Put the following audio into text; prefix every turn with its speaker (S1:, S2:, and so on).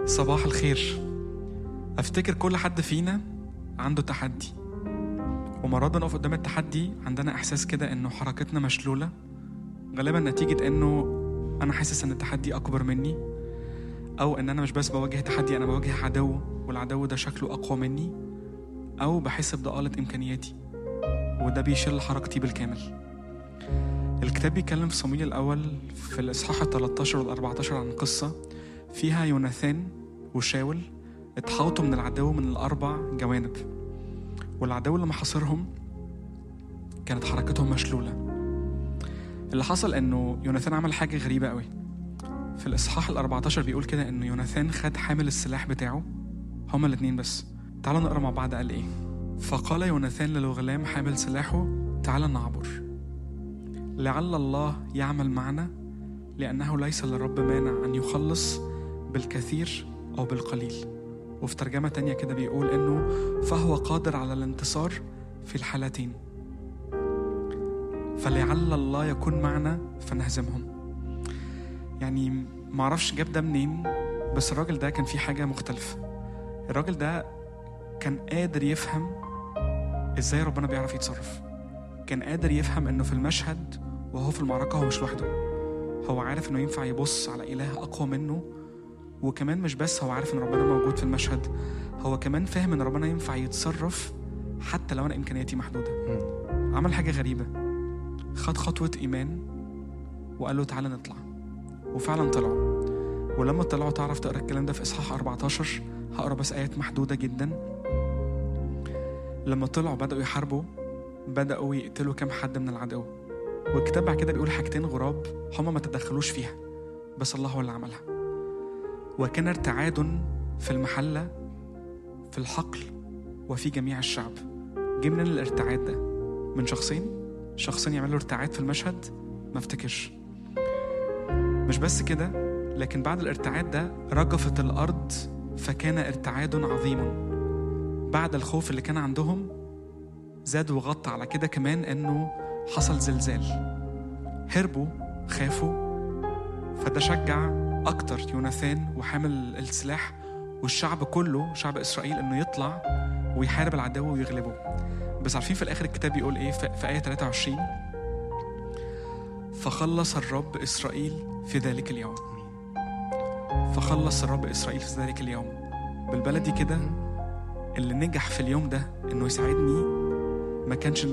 S1: صباح الخير افتكر كل حد فينا عنده تحدي ومرات بنقف قدام التحدي عندنا احساس كده انه حركتنا مشلوله غالبا نتيجه انه انا حاسس ان التحدي اكبر مني او ان انا مش بس بواجه تحدي انا بواجه عدو والعدو ده شكله اقوى مني او بحس بضآلة امكانياتي وده بيشل حركتي بالكامل الكتاب بيتكلم في صمويل الاول في الاصحاح ال 13 وال 14 عن قصه فيها يوناثان وشاول اتحاوطوا من العدو من الاربع جوانب والعدو اللي محاصرهم كانت حركتهم مشلوله اللي حصل انه يوناثان عمل حاجه غريبه قوي في الاصحاح ال 14 بيقول كده انه يوناثان خد حامل السلاح بتاعه هما الاتنين بس تعالوا نقرا مع بعض قال ايه فقال يوناثان للغلام حامل سلاحه تعال نعبر لعل الله يعمل معنا لأنه ليس للرب مانع أن يخلص بالكثير أو بالقليل وفي ترجمة تانية كده بيقول إنه فهو قادر على الانتصار في الحالتين فلعل الله يكون معنا فنهزمهم يعني معرفش جاب ده منين بس الراجل ده كان فيه حاجة مختلفة الراجل ده كان قادر يفهم ازاي ربنا بيعرف يتصرف كان قادر يفهم انه في المشهد وهو في المعركة هو مش لوحده هو عارف انه ينفع يبص على اله اقوى منه وكمان مش بس هو عارف ان ربنا موجود في المشهد هو كمان فاهم ان ربنا ينفع يتصرف حتى لو انا امكانياتي محدوده عمل حاجه غريبه خد خطوه ايمان وقال له تعالى نطلع وفعلا طلعوا ولما طلعوا تعرف تقرا الكلام ده في اصحاح 14 هقرا بس ايات محدوده جدا لما طلعوا بداوا يحاربوا بداوا يقتلوا كام حد من العدو والكتاب بعد كده بيقول حاجتين غراب هما ما تدخلوش فيها بس الله هو اللي عملها وكان ارتعاد في المحلة في الحقل وفي جميع الشعب جه منين الارتعاد ده من شخصين شخصين يعملوا ارتعاد في المشهد ما افتكرش مش بس كده لكن بعد الارتعاد ده رجفت الأرض فكان ارتعاد عظيم بعد الخوف اللي كان عندهم زاد وغطى على كده كمان انه حصل زلزال هربوا خافوا فده شجع اكتر يوناثان وحامل السلاح والشعب كله شعب اسرائيل انه يطلع ويحارب العدو ويغلبه بس عارفين في الاخر الكتاب بيقول ايه في في ايه 23 فخلص الرب اسرائيل في ذلك اليوم فخلص الرب اسرائيل في ذلك اليوم بالبلدي كده اللي نجح في اليوم ده انه يساعدني ما كانش ان